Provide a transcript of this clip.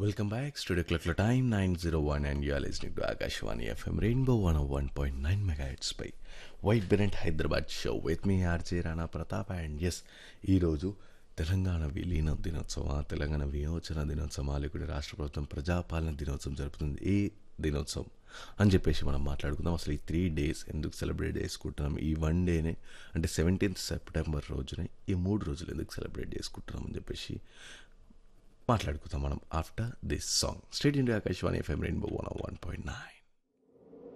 Welcome back. Studio Clock Time 901 and you are listening to Akashwani FM Rainbow 101.9 megahertz పై vibrant Hyderabad show with me RJ Rana Pratap and yes ఈరోజు తెలంగాణ విలీన దినోత్సవం తెలంగాణ విమోచన దినోత్సవం లేకుంటే రాష్ట్ర ప్రభుత్వం ప్రజాపాలన దినోత్సవం జరుపుతుంది ఏ దినోత్సవం అని చెప్పేసి మనం మాట్లాడుకుందాం అసలు ఈ త్రీ డేస్ ఎందుకు సెలబ్రేట్ చేసుకుంటున్నాం ఈ వన్ డేనే అంటే సెవెంటీన్త్ సెప్టెంబర్ రోజునే ఈ మూడు రోజులు ఎందుకు సెలబ్రేట్ చేసుకుంటున్నాం అని చెప్పేసి మాట్లాడుకుందాం మనం after this song state India Akashvani FM Rainbow one one point nine